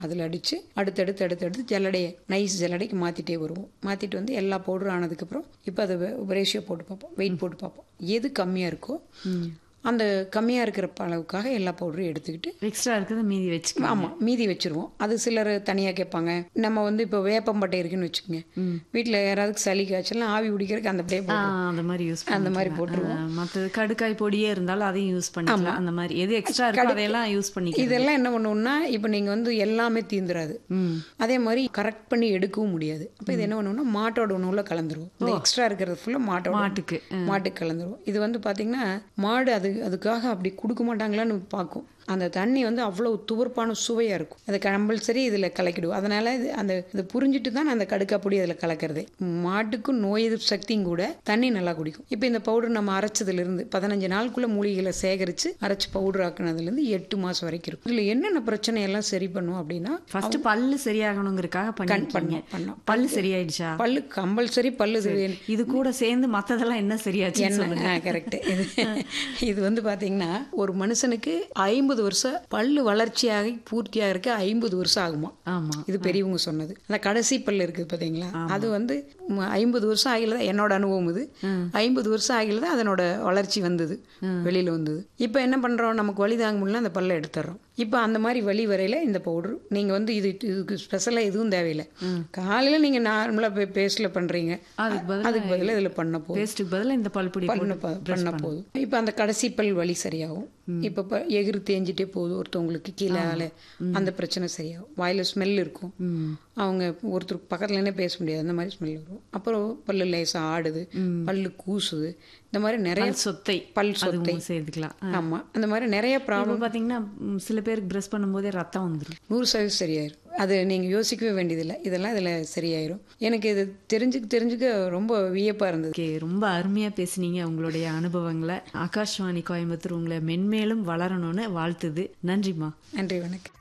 அதில் அடித்து அடுத்தடுத்து அடுத்தடுத்து ஜல்லடையை நைஸ் ஜல்லடைக்கு மாற்றிட்டே வருவோம் மாற்றிட்டு வந்து எல்லா பவுடரும் ஆனதுக்கப்புறம் இப்போ அதை ரேஷியோ போட்டு பார்ப்போம் வெயிட் போட்டு பார்ப்போம் எது கம்மியாக இருக்கோ அந்த கம்மியாக இருக்கிற அளவுக்காக எல்லா பவுடரும் எடுத்துக்கிட்டு எக்ஸ்ட்ரா இருக்கிறத மீதி வச்சுக்கலாம் ஆமாம் மீதி வச்சிருவோம் அது சிலர் தனியாக கேட்பாங்க நம்ம வந்து இப்போ வேப்பம்பட்டை இருக்குன்னு வச்சுக்கோங்க வீட்டில் யாராவது சளி காய்ச்சலாம் ஆவி பிடிக்கிறதுக்கு அந்த அப்படியே ஆ, போட்டுருவோம். அந்த மாதிரி யூஸ் அந்த மாதிரி போட்டுருவோம் மற்றது கடுக்காய் பொடியே இருந்தாலும் அதையும் யூஸ் பண்ணிக்கலாம் அந்த மாதிரி எது எக்ஸ்ட்ரா இருக்கோ அதையெல்லாம் யூஸ் பண்ணிக்கலாம் இதெல்லாம் என்ன பண்ணுவோம்னா இப்போ நீங்கள் வந்து எல்லாமே தீந்துராது ம் அதே மாதிரி கரெக்ட் பண்ணி எடுக்கவும் முடியாது அப்போ இது என்ன பண்ணுவோம்னா மாட்டோட உணவுல கலந்துருவோம் இந்த எக்ஸ்ட்ரா இருக்கிறது ஃபுல்லாக மாட்டோட மாட்டுக்கு மாட்டுக்கு கலந்துருவோம் இது வந்து பார்த்தீங்கன்னா மாடு அது அதுக்காக அப்படி கொடுக்க மாட்டாங்களான்னு பார்க்கும் அந்த தண்ணி வந்து அவ்வளோ துவர்ப்பான சுவையாக இருக்கும் அது கம்பல்சரி இதில் கலக்கிடுவோம் அதனால இது அந்த இது புரிஞ்சுட்டு தான் நான் அந்த கடுக்காப்பொடி அதில் கலக்கிறதே மாட்டுக்கும் நோய் எதிர்ப்பு சக்தியும் கூட தண்ணி நல்லா குடிக்கும் இப்போ இந்த பவுடர் நம்ம அரைச்சதுலேருந்து பதினஞ்சு நாளுக்குள்ள மூலிகைகளை சேகரித்து அரைச்சி பவுடர் ஆக்குனதுலேருந்து எட்டு மாதம் வரைக்கும் இருக்கும் இதில் என்னென்ன பிரச்சனை எல்லாம் சரி பண்ணும் அப்படின்னா ஃபர்ஸ்ட் பல்லு சரியாகணுங்கிறதுக்காக பண்ணிருக்கீங்க பண்ணோம், பண்ணோம். பல்லு சரியாயிடுச்சா பல்லு கம்பல்சரி பல்லு இது இது கூட சேர்ந்து மத்ததெல்லாம் என்ன சரியாச்சு என்ன கரெக்ட் இது இது வந்து பாத்தீங்கன்னா ஒரு மனுஷனுக்கு ஐம்பது வருஷம் பல்லு வளர்ச்சியாகி பூர்த்தியாக இருக்க ஐம்பது வருஷம் ஆகுமா ஆமா இது பெரியவங்க சொன்னது அந்த கடைசி பல்லு இருக்குது பார்த்தீங்களா அது வந்து ம- ஐம்பது வருஷம் ஆகில தான் என்னோட அனுபவம் இது ஐம்பது வருஷம் ஆகில தான் அதனோட வளர்ச்சி வந்தது வெளியில் வந்தது இப்போ என்ன பண்ணுறோம் நமக்கு வலி தாங்க முடியல அந்த பல்லை எடுத்துடுறோம் இப்போ அந்த மாதிரி வலி வரையில இந்த பவுடர் நீங்கள் வந்து இது இதுக்கு ஸ்பெஷலாக எதுவும் தேவையில்லை காலையில் நீங்கள் நார்மலாக போய் பேஸ்டில் பண்ணுறீங்க அதுக்கு பதிலா அதுக்கு பதிலாக இதில் பண்ண போதும் பேஸ்ட்டுக்கு பதிலா இந்த பல்பொடி பண்ண ப- பண்ண போதும் இப்போ அந்த கடைசி பல் வலி சரியாகும் இப்போ இப்போ எகிறு தேஞ்சிட்டே போகுது ஒருத்தவங்களுக்கு கீழே அந்த பிரச்சனை சரியாகும் வாயில ஸ்மெல் இருக்கும் அவங்க ஒருத்தர் பக்கத்துல என்ன பேச முடியாது அந்த மாதிரி ஸ்மெல் வரும் அப்புறம் பல்லு லேசா ஆடுது பல்லு கூசுது இந்த மாதிரி நிறைய சொத்தை பல் சொத்தை அதுவும் சேர்த்துக்கலாம் ஆமா அந்த மாதிரி நிறைய ப்ராப்ளம் இப்போ பாத்தீங்கன்னா ம், சில பேருக்கு பிரஷ் பண்ணும்போதே ரத்தம் வந்துடும் நூறு சதவீதம் சரியாயிரும் அது நீங்க யோசிக்கவே வேண்டியதில்லை இதெல்லாம் இதுல சரியாயிரும் எனக்கு இது தெரிஞ்சுக்க தெரிஞ்சுக்க ரொம்ப வியப்பா இருந்தது ஓகே ரொம்ப அருமையா பேசுனீங்க உங்களுடைய அனுபவங்களை ஆகாஷ்வாணி கோயம்புத்தூர் உங்களை மென்மேலும் வளரணும்னு வாழ்த்துது நன்றிம்மா நன்றி வணக்கம்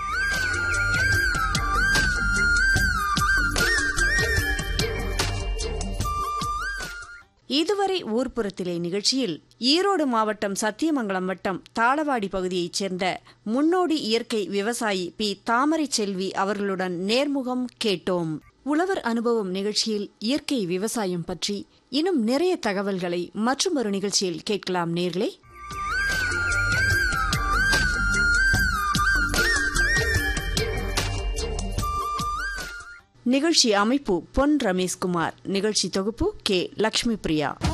இதுவரை ஊர்ப்புறத்திலே நிகழ்ச்சியில் ஈரோடு மாவட்டம் சத்தியமங்கலம் வட்டம் தாளவாடி பகுதியைச் சேர்ந்த முன்னோடி இயற்கை விவசாயி பி தாமரை செல்வி அவர்களுடன் நேர்முகம் கேட்டோம் உழவர் அனுபவம் நிகழ்ச்சியில் இயற்கை விவசாயம் பற்றி இன்னும் நிறைய தகவல்களை மற்றொரு நிகழ்ச்சியில் கேட்கலாம் நேர்களே நிகழ்ச்சி அமைப்பு பொன் ரமேஷ்குமார் நிகழ்ச்சி தொகுப்பு கே லக்ஷ்மி பிரியா